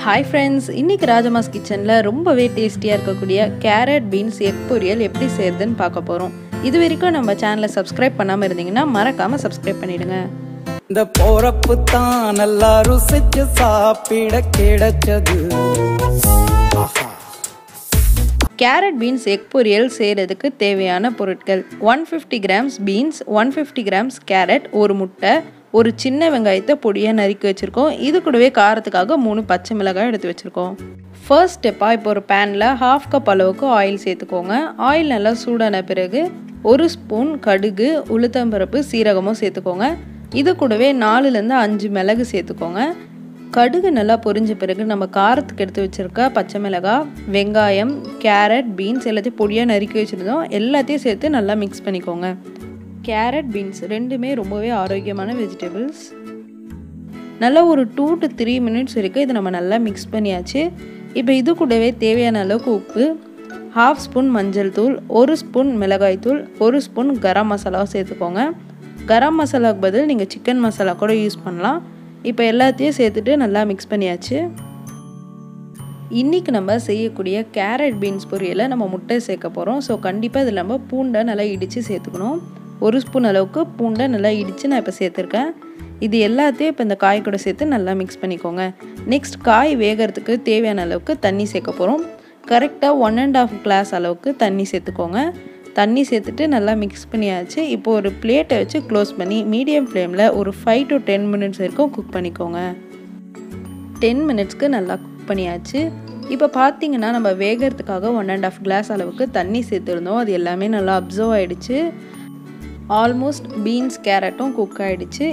hi friends இன்றைக்கி ராஜமாஸ் கிச்சனில் ரொம்பவே டேஸ்டியாக இருக்கக்கூடிய கேரட் பீன்ஸ் எக் பொரியல் எப்படி செய்யுதுன்னு பார்க்க போகிறோம் இது வரைக்கும் நம்ம சேனலை சப்ஸ்கிரைப் பண்ணாமல் இருந்தீங்கன்னா மறக்காமல் சப்ஸ்கிரைப் பண்ணிவிடுங்க இந்த போறப்பு தான் நல்லா ருசிச்சு சாப்பிட கிடைச்சது ஆஹா கேரட் பீன்ஸ் எக் பொரியல் செய்கிறதுக்கு தேவையான பொருட்கள் one fifty grams beans one fifty grams carrot ஒரு முட்டை ஒரு சின்ன வெங்காயத்தை பொடியாக நறுக்கி வச்சுருக்கோம் இது கூடவே காரத்துக்காக மூணு பச்சை மிளகாய் எடுத்து வச்சுருக்கோம் ஃபர்ஸ்ட் ஸ்டெப்பாக இப்போ ஒரு பேனில் ஹாஃப் கப் அளவுக்கு ஆயில் சேர்த்துக்கோங்க ஆயில் நல்லா சூடான பிறகு ஒரு ஸ்பூன் கடுகு உளுத்தம்பருப்பு சீரகமும் சேர்த்துக்கோங்க இது கூடவே நாலுலேருந்து அஞ்சு மிளகு சேர்த்துக்கோங்க கடுகு நல்லா பொரிஞ்ச பிறகு நம்ம காரத்துக்கு எடுத்து வச்சுருக்க பச்சை மிளகாய் வெங்காயம் கேரட் பீன்ஸ் எல்லாத்தையும் பொடியாக நறுக்கி வச்சுருந்தோம் எல்லாத்தையும் சேர்த்து நல்லா மிக்ஸ் பண்ணிக்கோங்க கேரட் பீன்ஸ் ரெண்டுமே ரொம்பவே ஆரோக்கியமான வெஜிடபிள்ஸ் நல்லா ஒரு டூ டு த்ரீ மினிட்ஸ் வரைக்கும் இதை நம்ம நல்லா மிக்ஸ் பண்ணியாச்சு இப்போ இது கூடவே தேவையான அளவுக்கு உப்பு ஹாஃப் ஸ்பூன் மஞ்சள் தூள் ஒரு ஸ்பூன் மிளகாய் தூள் ஒரு ஸ்பூன் கரம் மசாலாவும் சேர்த்துக்கோங்க கரம் மசாலாவுக்கு பதில் நீங்கள் சிக்கன் மசாலா கூட யூஸ் பண்ணலாம் இப்போ எல்லாத்தையும் சேர்த்துட்டு நல்லா மிக்ஸ் பண்ணியாச்சு இன்றைக்கி நம்ம செய்யக்கூடிய கேரட் பீன்ஸ் பொரியலை நம்ம முட்டை சேர்க்க போகிறோம் ஸோ கண்டிப்பாக இதில் நம்ம பூண்டை நல்லா இடித்து சேர்த்துக்கணும் ஒரு ஸ்பூன் அளவுக்கு பூண்டை நல்லா இடித்து நான் இப்போ சேர்த்துருக்கேன் இது எல்லாத்தையும் இப்போ இந்த காய் கூட சேர்த்து நல்லா மிக்ஸ் பண்ணிக்கோங்க நெக்ஸ்ட் காய் வேகிறதுக்கு தேவையான அளவுக்கு தண்ணி சேர்க்க போகிறோம் கரெக்டாக ஒன் அண்ட் ஆஃப் கிளாஸ் அளவுக்கு தண்ணி சேர்த்துக்கோங்க தண்ணி சேர்த்துட்டு நல்லா மிக்ஸ் பண்ணியாச்சு இப்போ ஒரு பிளேட்டை வச்சு க்ளோஸ் பண்ணி மீடியம் ஃப்ளேமில் ஒரு ஃபைவ் டு டென் மினிட்ஸ் வரைக்கும் குக் பண்ணிக்கோங்க டென் மினிட்ஸ்க்கு நல்லா குக் பண்ணியாச்சு இப்போ பார்த்தீங்கன்னா நம்ம வேகிறதுக்காக ஒன் அண்ட் ஆஃப் கிளாஸ் அளவுக்கு தண்ணி சேர்த்துருந்தோம் அது எல்லாமே நல்லா அப்சர்வ் ஆகிடுச்சு ஆல்மோஸ்ட் பீன்ஸ் கேரட்டும் குக் ஆகிடுச்சு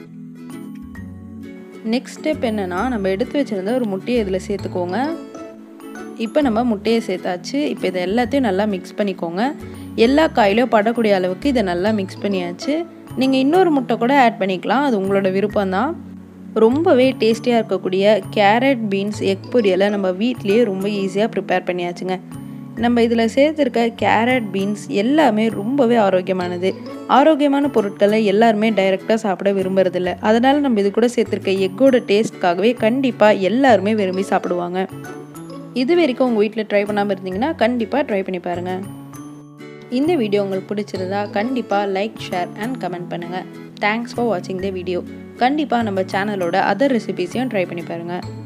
நெக்ஸ்ட் ஸ்டெப் என்னென்னா நம்ம எடுத்து வச்சுருந்த ஒரு முட்டையை இதில் சேர்த்துக்கோங்க இப்போ நம்ம முட்டையை சேர்த்தாச்சு இப்போ இதை எல்லாத்தையும் நல்லா மிக்ஸ் பண்ணிக்கோங்க எல்லா காயிலையும் படக்கூடிய அளவுக்கு இதை நல்லா மிக்ஸ் பண்ணியாச்சு நீங்கள் இன்னொரு முட்டை கூட ஆட் பண்ணிக்கலாம் அது உங்களோட விருப்பம்தான் ரொம்பவே டேஸ்டியாக இருக்கக்கூடிய கேரட் பீன்ஸ் எக் பொரியலை நம்ம வீட்லேயே ரொம்ப ஈஸியாக ப்ரிப்பேர் பண்ணியாச்சுங்க நம்ம இதில் சேர்த்துருக்க கேரட் பீன்ஸ் எல்லாமே ரொம்பவே ஆரோக்கியமானது ஆரோக்கியமான பொருட்களை எல்லாருமே டைரெக்டாக சாப்பிட விரும்புறதில்ல அதனால் நம்ம இது கூட சேர்த்துருக்க எக்கோட டேஸ்ட்காகவே கண்டிப்பாக எல்லாருமே விரும்பி சாப்பிடுவாங்க இது வரைக்கும் உங்கள் வீட்டில் ட்ரை பண்ணாமல் இருந்தீங்கன்னா கண்டிப்பாக ட்ரை பண்ணி பாருங்கள் இந்த வீடியோ உங்களுக்கு பிடிச்சிருந்தா கண்டிப்பாக லைக் ஷேர் அண்ட் கமெண்ட் பண்ணுங்கள் தேங்க்ஸ் ஃபார் வாட்சிங் த வீடியோ கண்டிப்பாக நம்ம சேனலோட அதர் ரெசிபீஸையும் ட்ரை பண்ணி பாருங்கள்